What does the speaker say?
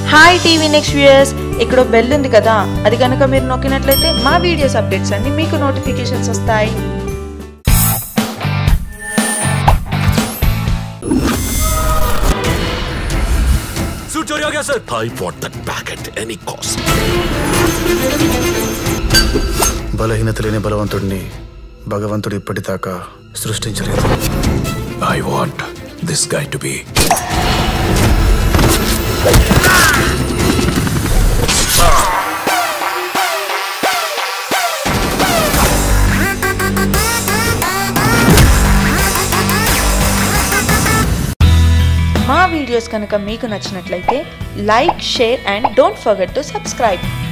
Hi TV next viewers ఇక్కడ bell ఉంది కదా అది కనుక మీరు నొక్కినట్లయితే మా వీడియోస్ అప్డేట్స్ అన్ని మీకు నోటిఫికేషన్స్ వస్తాయి सूट चोरी हो गया sir I want that back at any cost. బలహీనత లేని బలవంతుడిని భగవంతుడు ఇప్పటిదాకా సృష్టించలేదు I want this guy to be. మా వీడియోస్ కనుక మీకు నచ్చినట్లయితే like share and don't forget to subscribe